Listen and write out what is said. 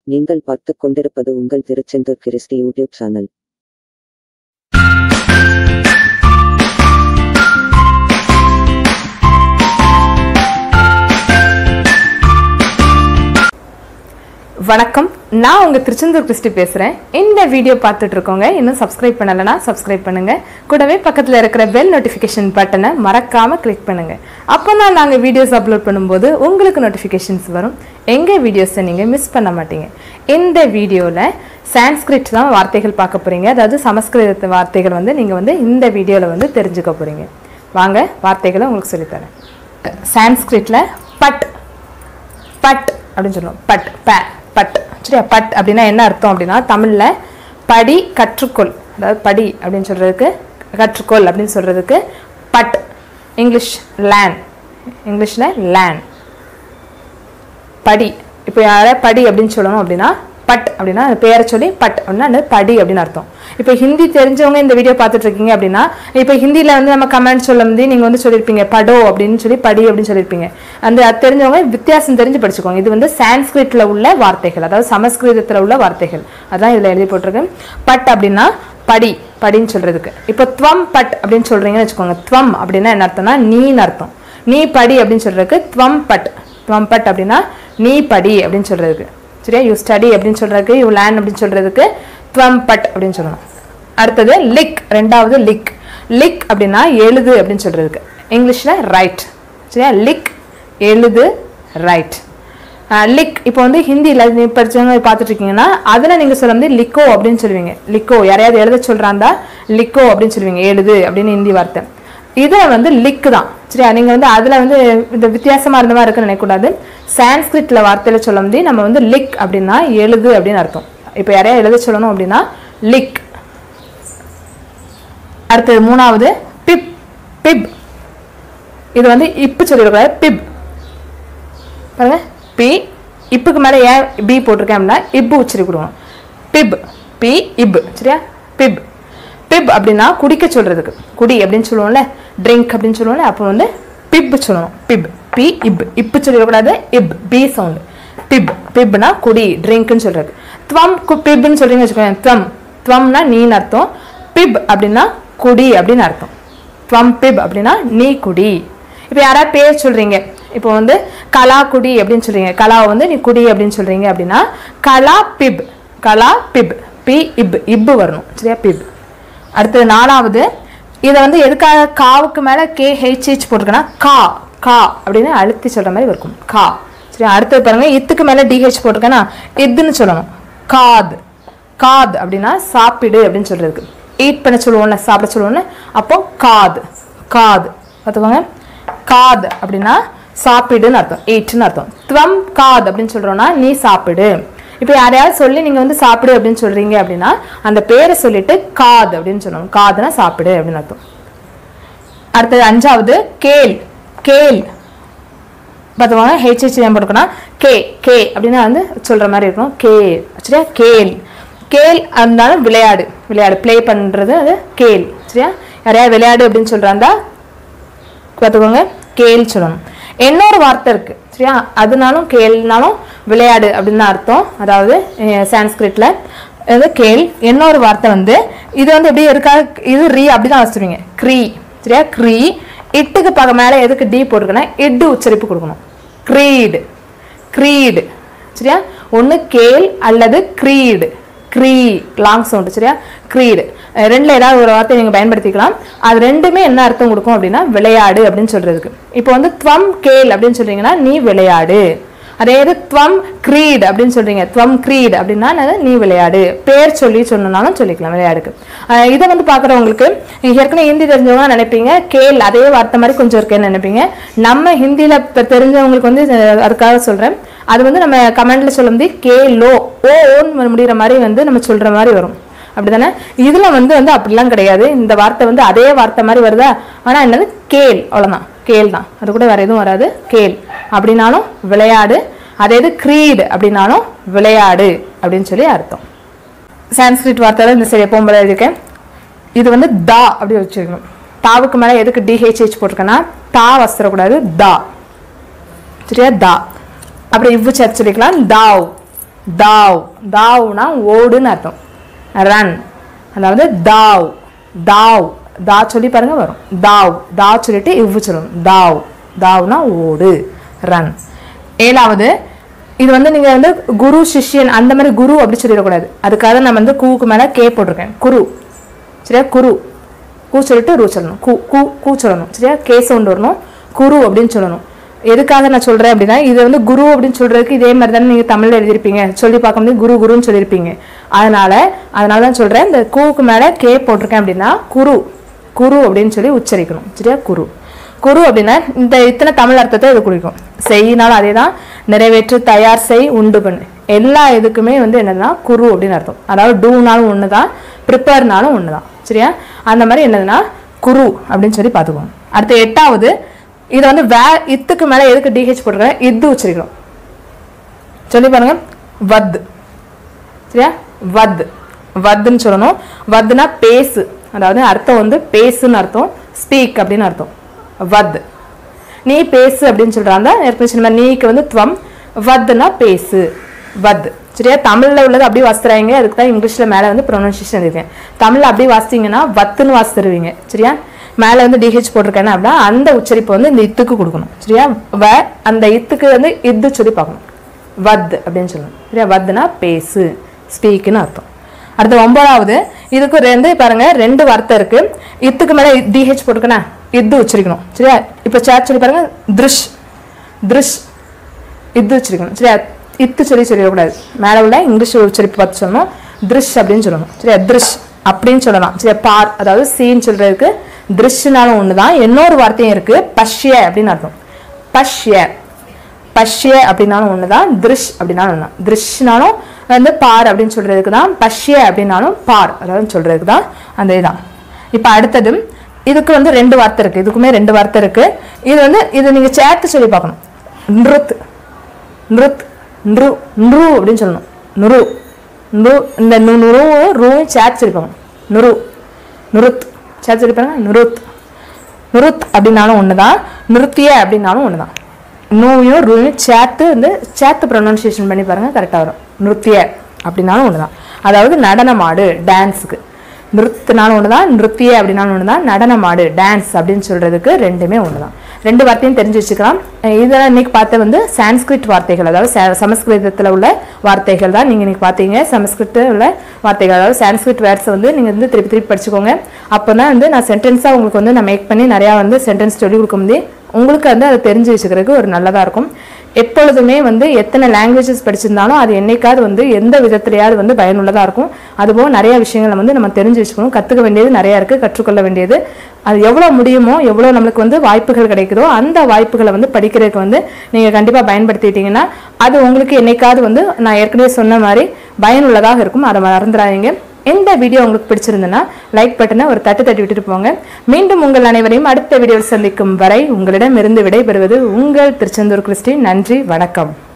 நீங்கள் பார்த்துக் கொண்டிருப்பது உங்கள் திருச்செந்தூர் கிறிஸ்டி யூடியூப் சேனல் வணக்கம் நான் உங்க திருச்செந்தூர் கிறிஸ்டி பேசுறேன் இந்த வீடியோ பார்த்துட்டு இருக்கோங்க இன்னும் சப்ஸ்கிரைப் பண்ணலைன்னா சப்ஸ்கிரைப் பண்ணுங்க கூடவே பக்கத்துல இருக்கிற பெல் நோட்டிஃபிகேஷன் பட்டனை மறக்காம கிளிக் பண்ணுங்க அப்போ தான் நாங்க வீடியோஸ் அப்லோட் பண்ணும்போது உங்களுக்கு நோட்டிஃபிகேஷன்ஸ் வரும் எங்க வீடியோஸை நீங்க மிஸ் பண்ண மாட்டீங்க இந்த வீடியோல சான்ஸ்கிரிட் தான் வார்த்தைகள் பார்க்க போறீங்க அதாவது சமஸ்கிருத வார்த்தைகள் வந்து நீங்க வந்து இந்த வீடியோல வந்து தெரிஞ்சுக்க போறீங்க வாங்க வார்த்தைகளை உங்களுக்கு சொல்லித்தரேன் சான்ஸ்கிரிட்ல பட் பட் அப்படின்னு சொல்லுவோம் பட் ப பட் சரியா பட் அப்படின்னா என்ன அர்த்தம் அப்படின்னா தமிழ்ல படி கற்றுக்கொள் அதாவது படி அப்படின்னு சொல்றதுக்கு கற்றுக்கொள் அப்படின்னு சொல்றதுக்கு பட் இங்கிலீஷ் லேன் இங்கிலீஷ்ல லேன் படி இப்போ யாரை படி அப்படின்னு சொல்லணும் அப்படின்னா பட் அப்படின்னா அந்த பேரை சொல்லி பட் அப்படின்னா அது படி அப்படின்னு அர்த்தம் இப்போ ஹிந்தி தெரிஞ்சவங்க இந்த வீடியோ பார்த்துட்டு இருக்கீங்க அப்படின்னா இப்போ ஹிந்தியில் வந்து நம்ம கமெண்ட் சொல்லும் போது நீங்கள் வந்து சொல்லியிருப்பீங்க படோ அப்படின்னு சொல்லி படி அப்படின்னு சொல்லியிருப்பீங்க அந்த அது தெரிஞ்சவங்க வித்தியாசம் தெரிஞ்சு படிச்சுக்கோங்க இது வந்து சான்ஸ்கிரிட்ல உள்ள வார்த்தைகள் அதாவது சமஸ்கிருதத்தில் உள்ள வார்த்தைகள் அதான் இதில் எழுதி போட்டிருக்கு பட் அப்படின்னா படி படின்னு சொல்றதுக்கு இப்போ துவம் பட் அப்படின்னு சொல்றீங்கன்னு வச்சுக்கோங்க துவம் அப்படின்னா என்ன அர்த்தம்னா நீன்னு அர்த்தம் நீ படி அப்படின்னு சொல்றதுக்கு துவம் பட் துவம் பட் அப்படின்னா நீ படி அப்படின்னு சொல்றதுக்கு சரியா யூ ஸ்டடி அப்படின்னு சொல்றதுக்கு யூ லேர்ன் அப்படின்னு சொல்றதுக்கு துவம் பட் அப்படின்னு சொல்லணும் அடுத்தது லிக் ரெண்டாவது லிக் லிக் அப்படின்னா எழுது அப்படின்னு சொல்றதுக்கு இங்கிலீஷ்ல ரைட் சரியா லிக் எழுது ரைட் லிக் இப்போ வந்து ஹிந்தியில் நீ படிச்சவங்க பார்த்துட்டு இருக்கீங்கன்னா அதில் நீங்கள் சொல்ல வந்து லிக்கோ அப்படின்னு சொல்லுவீங்க லிக்கோ யாரையாவது எழுத சொல்கிறாந்தா லிக்கோ அப்படின்னு சொல்லுவீங்க எழுது அப்படின்னு ஹிந்தி வார்த்தை இதில் வந்து லிக் தான் சரியா நீங்கள் வந்து அதில் வந்து இந்த வித்தியாசமாக இருந்த மாதிரி இருக்குன்னு நினைக்கக்கூடாது சான்ஸ்கிரிட்டில் வார்த்தையில் சொல்ல வந்து நம்ம வந்து லிக் அப்படின்னா எழுது அப்படின்னு அர்த்தம் இப்போ யாரையா எழுத சொல்லணும் அப்படின்னா லிக் அடுத்தது மூணாவது பிப் பிப் இது வந்து இப்பு சொல்லிடக்கூடாது பிப் பாருங்க பி இப்புக்கு மேலே ஏன் பி போட்டிருக்கேன் அப்படின்னா இப்பு உச்சரிக்கிடுவோம் பிப் பி இப் சரியா பிப் பிப் அப்படின்னா குடிக்க சொல்றதுக்கு குடி அப்படின்னு சொல்லுவோம்ல ட்ரிங்க் அப்படின்னு சொல்லுவோம்ல அப்போ வந்து பிப் சொல்லணும் பிப் பி இப் இப்பு சொல்லிடக்கூடாது இப் பி சவுண்டு பிப் பிப்னா குடி ட்ரிங்க்னு சொல்றது துவம் கு- பிப்னு சொல்றீங்கன்னு வச்சுக்கோங்க துவம் துவம்னா நீன்னு அர்த்தம் பிப் அப்படின்னா குடி அப்படின்னு அர்த்தம் துவம் பிப் அப்படின்னா நீ குடி இப்போ யாராவது பேர் சொல்றீங்க இப்போ வந்து கலா குடி அப்படின்னு சொல்றீங்க கலாவை வந்து நீ குடி அப்படின்னு சொல்றீங்க அப்படின்னா கலா பிப் கலா பிப் பி இப் இப்பு வரணும் சரியா பிப் அடுத்தது நாலாவது இதை வந்து எதுக்காக காவுக்கு மேலே கே ஹெச்ஹெச் போட்டிருக்கேன்னா கா கா அப்படின்னு அழுத்தி சொல்ற மாதிரி இருக்கும் கா சரி அடுத்தது பாருங்க இத்துக்கு மேலே டிஹெச் போட்டிருக்கேன்னா இதுன்னு சொல்லணும் காது காது அப்படின்னா சாப்பிடு அப்படின்னு சொல்றதுக்கு ஈட் பண்ண சொல்லுவோம்ல சாப்பிட சொல்லுவோம்ல அப்போ காது காது பார்த்துக்கோங்க காது அப்படின்னா சாப்பிடுன்னு அர்த்தம் ஈட்னு அர்த்தம் துவம் காது அப்படின்னு சொல்றோம்னா நீ சாப்பிடு இப்போ யாரையாவது சொல்லி நீங்க வந்து சாப்பிடு அப்படின்னு சொல்றீங்க அப்படின்னா அந்த பேரை சொல்லிட்டு காது அப்படின்னு சொல்லணும் காதுனா சாப்பிடு அப்படின்னு அர்த்தம் அடுத்தது அஞ்சாவது கேள் கேள் பார்த்துக்கோங்க ஹெச்ஹெச் ஏன் போட்டுக்கணும் கே கே அப்படின்னு வந்து சொல்ற மாதிரி இருக்கும் கே சரியா கேள் கேள் இருந்தாலும் விளையாடு விளையாடு ப்ளே பண்றது அது கேள் சரியா யாரையாவது விளையாடு அப்படின்னு சொல்றாந்தா பார்த்துக்கோங்க கேள் சொல்லணும் இன்னொரு வார்த்தை இருக்கு சரியா அதனாலும் கேள்னாலும் விளையாடு அப்படின்னு தான் அர்த்தம் அதாவது சான்ஸ்கிரிட்ல இது கேள் இன்னொரு வார்த்தை வந்து இது வந்து எப்படி இருக்கா இது ரீ அப்படிதான் வச்சுருவீங்க க்ரீ சரியா க்ரீ இட்டுக்கு பக்க மேலே எதுக்கு டி போட்டிருக்கேன்னா இட்டு உச்சரிப்பு கொடுக்கணும் க்ரீடு க்ரீடு சரியா ஒன்று கேள் அல்லது க்ரீடு க்ரீ லாங் சவுண்டு சரியா க்ரீடு ரெண்டுல ஏதாவது ஒரு வார்த்தை நீங்கள் பயன்படுத்திக்கலாம் அது ரெண்டுமே என்ன அர்த்தம் கொடுக்கும் அப்படின்னா விளையாடு அப்படின்னு சொல்றதுக்கு இப்போ வந்து துவம் கேள் அப்படின்னு சொல்றீங்கன்னா நீ விளையாடு அதே இது துவம் க்ரீட் அப்படின்னு சொல்றீங்க துவம் க்ரீட் அப்படின்னா என்னது நீ விளையாடு பேர் சொல்லி சொன்னாலும் சொல்லிக்கலாம் விளையாடுக்கு அஹ் இதை வந்து பார்க்குறவங்களுக்கு ஏற்கனவே ஹிந்தி தெரிஞ்சவங்க நினைப்பீங்க கேள் அதே வார்த்தை மாதிரி கொஞ்சம் இருக்கேன்னு நினைப்பீங்க நம்ம ஹிந்தியில் இப்போ தெரிஞ்சவங்களுக்கு வந்து அஹ் அதுக்காக சொல்கிறேன் அது வந்து நம்ம கமெண்ட்ல சொல்லும்போது கே லோ ஓ ஓன்னு முடிகிற மாதிரி வந்து நம்ம சொல்கிற மாதிரி வரும் அப்படிதானே இதில் வந்து வந்து அப்படிலாம் கிடையாது இந்த வார்த்தை வந்து அதே வார்த்தை மாதிரி வருதா ஆனால் என்னது கேள் அவ்வளோதான் கேள் தான் அது கூட வேற எதுவும் வராது கேள் அப்படின்னாலும் விளையாடு அதே இது க்ரீடு அப்படின்னாலும் விளையாடு அப்படின்னு சொல்லி அர்த்தம் சான்ஸ்கிரிட் வார்த்தை இந்த சரி எப்பவும் போல இருக்கேன் இது வந்து தா அப்படி வச்சுக்கணும் தாவுக்கு மேலே எதுக்கு டிஹெச்ஹெச் போட்டிருக்கேன்னா தா வசரக்கூடாது தா சரியா தா அப்புறம் இவ்வு சேர்த்து சொல்லிக்கலாம் தாவ் தாவ் தாவ்னா ஓடுன்னு அர்த்தம் ரன் அதாவது தாவ் தாவ் தா சொல்லி பாருங்க வரும் தாவ் தா சொல்லிட்டு இவ்வு சொல்லணும் தாவ் தாவ்னா ஓடு ரன் ஏழாவது இது வந்து நீங்க வந்து குரு சிஷ்யன் அந்த மாதிரி குரு அப்படி சொல்லிடக்கூடாது அதுக்காக நான் வந்து கூவுக்கு மேல கே போட்டிருக்கேன் குரு சரியா குரு கூ சொல்லிட்டு ரூ சொல்லணும் கூ கூ கூ சொல்லணும் சரியா கே சவுண்ட் வரணும் குரு அப்படின்னு சொல்லணும் எதுக்காக நான் சொல்றேன் அப்படின்னா இது வந்து குரு அப்படின்னு சொல்றதுக்கு இதே மாதிரி தானே நீங்க தமிழ்ல எழுதிருப்பீங்க சொல்லி பார்க்க முடியும் குரு குருன்னு சொல்லியிருப்பீங்க அதனால அதனால தான் சொல்றேன் இந்த கூவுக்கு மேல கே போட்டிருக்கேன் அப்படின்னா குரு குரு அப்படின்னு சொல்லி உச்சரிக்கணும் சரியா குரு குரு அப்படின்னா இந்த இத்தனை தமிழ் அர்த்தத்தை இது குறிக்கும் செய்யினாலும் அதே தான் நிறைவேற்று தயார் செய் உண்டு பண்ணு எல்லா இதுக்குமே வந்து என்னதுன்னா குரு அப்படின்னு அர்த்தம் அதாவது டூனாலும் ஒன்று தான் ப்ரிப்பேர்னாலும் ஒன்று தான் சரியா அந்த மாதிரி என்னதுன்னா குரு அப்படின்னு சொல்லி பார்த்துக்கோங்க அடுத்து எட்டாவது இதை வந்து வே இத்துக்கு மேலே எதுக்கு டிஹெச் போட்டிருக்கேன் இது உச்சரிக்கிறோம் சொல்லி பாருங்க வத் சரியா வத் வத்துன்னு சொல்லணும் வத்துனா பேசு அதாவது அர்த்தம் வந்து பேசுன்னு அர்த்தம் ஸ்பீக் அப்படின்னு அர்த்தம் வத் நீ பேசு அப்படின்னு சொல்றாங்க ஏற்கனவே சொன்ன மாதிரி நீக்கு வந்து துவம் வத்துனா பேசு வத் சரியா தமிழ்ல உள்ளது அப்படியே வாசித்துறாங்க அதுக்கு தான் இங்கிலீஷ்ல மேல வந்து ப்ரொனன்சியேஷன் இருக்கேன் தமிழ்ல அப்படியே வாசித்தீங்கன்னா வத்துன்னு வாசித்துருவீங்க சரியா மேல வந்து டிஹெச் போட்டிருக்கேன்னா அப்படின்னா அந்த உச்சரிப்பு வந்து இந்த இத்துக்கு கொடுக்கணும் சரியா வ அந்த இத்துக்கு வந்து இது சொல்லி பார்க்கணும் வத் அப்படின்னு சொல்லணும் சரியா வத்னா பேசு ஸ்பீக்குன்னு அர்த்தம் அடுத்து ஒன்பதாவது இதுக்கு ரெண்டு பாருங்க ரெண்டு வார்த்தை இருக்கு இத்துக்கு மேல டிஹெச் போட்டுக்கணும் இது உச்சரிக்கணும் சரியா இப்போ சேட் சொல்லி பாருங்க திருஷ் திருஷ் இது உச்சரிக்கணும் சரியா இத்து சொல்லி சொல்லிடக்கூடாது மேலே உள்ள இங்கிலீஷ் உச்சரிப்பு பார்த்து சொல்லணும் திருஷ் அப்படின்னு சொல்லணும் சரியா திருஷ் அப்படின்னு சொல்லலாம் சரியா பார் அதாவது சீன் சொல்றதுக்கு திருஷ்னாலும் ஒன்று தான் இன்னொரு வார்த்தையும் இருக்கு பஷ்ய அப்படின்னு அர்த்தம் பஷ்ய பஷ்ய அப்படின்னாலும் ஒன்று தான் திருஷ் அப்படின்னாலும் ஒன்று தான் திருஷ்னாலும் வந்து பார் அப்படின்னு சொல்றதுக்கு தான் பஷ்ய அப்படின்னாலும் பார் அதாவது சொல்றதுக்கு தான் அந்த இதுதான் இப்போ அடுத்தது இதுக்கு வந்து ரெண்டு வார்த்தை இருக்கு இதுக்குமே ரெண்டு வார்த்தை இருக்கு இது வந்து இது நீங்க சேர்த்து சொல்லி பார்க்கணும் நிருத் நிருத் நுரு நுரு அப்படின்னு சொல்லணும் நுரு நுரு இந்த நு நுரு ரூவும் சேர்த்து சொல்லிப்பாங்க நுரு நுருத் சேர்த்து சொல்லிப்பாங்க நுருத் நுருத் அப்படின்னாலும் ஒன்று தான் நிறுத்திய அப்படின்னாலும் ஒன்று தான் நூயும் ரூயும் சேர்த்து வந்து சேர்த்து ப்ரொனன்சியேஷன் பண்ணி பாருங்க கரெக்டாக வரும் நிறுத்திய அப்படின்னாலும் ஒன்று தான் அதாவது நடனமாடு டான்ஸுக்கு நிறுத்தினாலும் ஒன்று தான் நிறுத்திய அப்படின்னாலும் ஒன்று தான் நடனமாடு டான்ஸ் அப்படின்னு சொல்கிறதுக்கு ரெண்டுமே ஒன்று தான் ரெண்டு வார்த்தையும் தெரிஞ்சு வச்சுக்கலாம் அஹ் இதெல்லாம் இன்னைக்கு பார்த்த வந்து சான்ஸ்கிரிட் வார்த்தைகள் அதாவது ச- சமஸ்கிருதத்தில் உள்ள வார்த்தைகள் தான் நீங்கள் இன்னைக்கு பார்த்தீங்க சமஸ்கிருத்தில் உள்ள வார்த்தைகள் அதாவது சான்ஸ்கிரிட் வேர்ட்ஸ் வந்து நீங்கள் வந்து திருப்பி திருப்பி படிச்சுக்கோங்க அப்போ தான் வந்து நான் சென்டென்ஸாக உங்களுக்கு வந்து நான் மேக் பண்ணி நிறையா வந்து சென்டென்ஸ் சொல்லி கொடுக்க முடியும் உங்களுக்கு வந்து அதை தெரிஞ்சு வச்சுக்கிறதுக்கு ஒரு நல்லதாக இருக்கும் எப்பொழுதுமே வந்து எத்தனை லாங்குவேஜஸ் படிச்சிருந்தாலும் அது என்னைக்காவது வந்து எந்த விதத்துலையாவது வந்து பயனுள்ளதாக இருக்கும் அதுபோக நிறைய விஷயங்களை வந்து நம்ம தெரிஞ்சு வச்சுக்கணும் கற்றுக்க வேண்டியது நிறையா இருக்குது கற்றுக்கொள்ள வேண்டியது அது எவ்வளோ முடியுமோ எவ்வளோ நம்மளுக்கு வந்து வாய்ப்புகள் கிடைக்குதோ அந்த வாய்ப்புகளை வந்து படிக்கிறதுக்கு வந்து நீங்கள் கண்டிப்பாக பயன்படுத்திட்டீங்கன்னா அது உங்களுக்கு என்னைக்காவது வந்து நான் ஏற்கனவே சொன்ன மாதிரி பயனுள்ளதாக இருக்கும் அதை மறந்துடாதீங்க இந்த வீடியோ உங்களுக்கு பிடிச்சிருந்ததுன்னா லைக் பட்டனை ஒரு தட்டு தட்டி விட்டுட்டு போங்க மீண்டும் உங்கள் அனைவரையும் அடுத்த வீடியோவில் சந்திக்கும் வரை உங்களிடம் இருந்து விடைபெறுவது உங்கள் திருச்செந்தூர் கிறிஸ்டி நன்றி வணக்கம்